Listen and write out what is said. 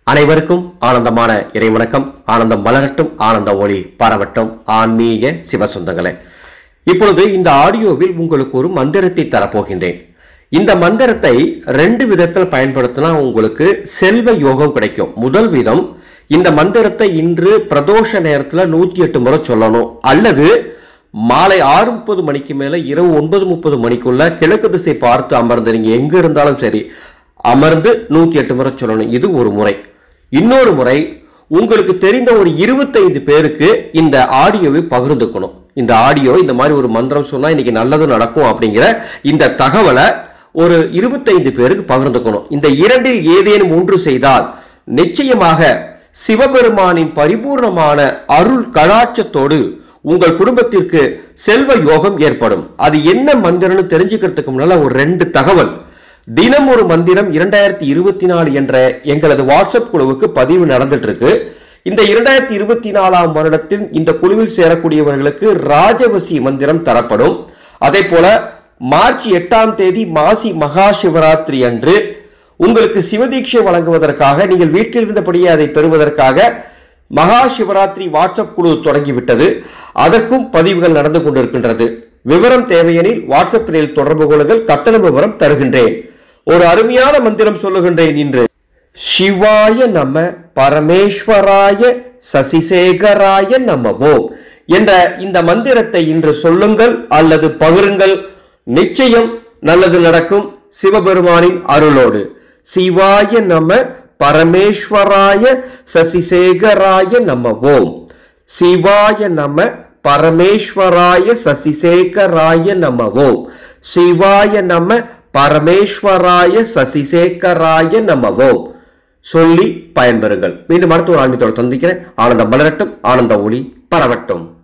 அனைவருக்கும் ஆனந்தமான இறைவணக்கம் ஆனந்தம் மலரட்டும் ஆனந்த ஒளி பரவட்டும் ஆன்மீக சிவசொந்தங்களே இப்பொழுது இந்த ஆடியோவில் உங்களுக்கு ஒரு மந்திரத்தை தரப்போகின்றேன் இந்த மந்திரத்தை ரெண்டு விதத்தில் பயன்படுத்தினா உங்களுக்கு செல்வ யோகம் கிடைக்கும் முதல் விதம் இந்த மந்திரத்தை இன்று பிரதோஷ நேரத்துல நூத்தி எட்டு முறை சொல்லணும் அல்லது மாலை ஆறு முப்பது மணிக்கு மேல இரவு ஒன்பது முப்பது மணிக்குள்ள கிழக்கு திசை பார்த்து அமர்ந்து நீங்க எங்க இருந்தாலும் சரி அமர்ந்து நூத்தி எட்டு முறை சொல்லணும் இது ஒரு முறை இன்னொரு முறை உங்களுக்கு தெரிந்த ஒரு இருபத்தைந்து பேருக்கு இந்த ஆடியோவை பகிர்ந்துக்கணும் இந்த ஆடியோ இந்த மாதிரி ஒரு மந்திரம் சொன்னா இன்னைக்கு நல்லது நடக்கும் அப்படிங்கிற இந்த தகவலை ஒரு இருபத்தைந்து பேருக்கு பகிர்ந்துக்கணும் இந்த இரண்டில் ஏதேனும் ஒன்று செய்தால் நிச்சயமாக சிவபெருமானின் பரிபூர்ணமான அருள் கடாட்சத்தோடு உங்கள் குடும்பத்திற்கு செல்வ யோகம் ஏற்படும் அது என்ன மந்திரம்னு தெரிஞ்சுக்கிறதுக்கு முன்னால ஒரு ரெண்டு தகவல் தினம் ஒரு மந்திரம் இரண்டாயிரத்தி இருபத்தி நாலு என்ற எங்களது வாட்ஸ்அப் குழுவுக்கு பதிவு நடந்துட்டு இருக்கு இந்த இரண்டாயிரத்தி இருபத்தி நாலாம் வருடத்தில் இந்த குழுவில் சேரக்கூடியவர்களுக்கு ராஜவசி மந்திரம் தரப்படும் அதே போல மார்ச் எட்டாம் தேதி மாசி மகா சிவராத்திரி அன்று உங்களுக்கு சிவதீட்சை வழங்குவதற்காக நீங்கள் வீட்டில் இருந்தபடியே அதை பெறுவதற்காக மகா சிவராத்திரி வாட்ஸ்அப் குழு தொடங்கிவிட்டது அதற்கும் பதிவுகள் நடந்து கொண்டிருக்கின்றது விவரம் தேவையெனில் வாட்ஸ்அப்பில் தொடர்பு கொள்ளுங்கள் கட்டண விவரம் தருகின்றேன் ஒரு அருமையான மந்திரம் சொல்லுகின்றேன் இன்று சிவாய நம பரமேஸ்வராய சசிசேகராய நமவோ என்ற இந்த மந்திரத்தை இன்று சொல்லுங்கள் அல்லது பகிருங்கள் நிச்சயம் நல்லது நடக்கும் சிவபெருமானின் அருளோடு சிவாய நம பரமேஸ்வராய சசிசேகராய நம ஓம் சிவாய நம பரமேஸ்வராய சசிசேகராய நம ஓம் சிவாய நம பரமேஸ்வராய சசிசேகராய நம ஓம் சொல்லி பயன்பெறுங்கள் மீண்டும் அடுத்த ஒரு ஆன்மீகத்தோடு சந்திக்கிறேன் ஆனந்தம் மலரட்டும் ஆனந்த ஒளி பரவட்டும்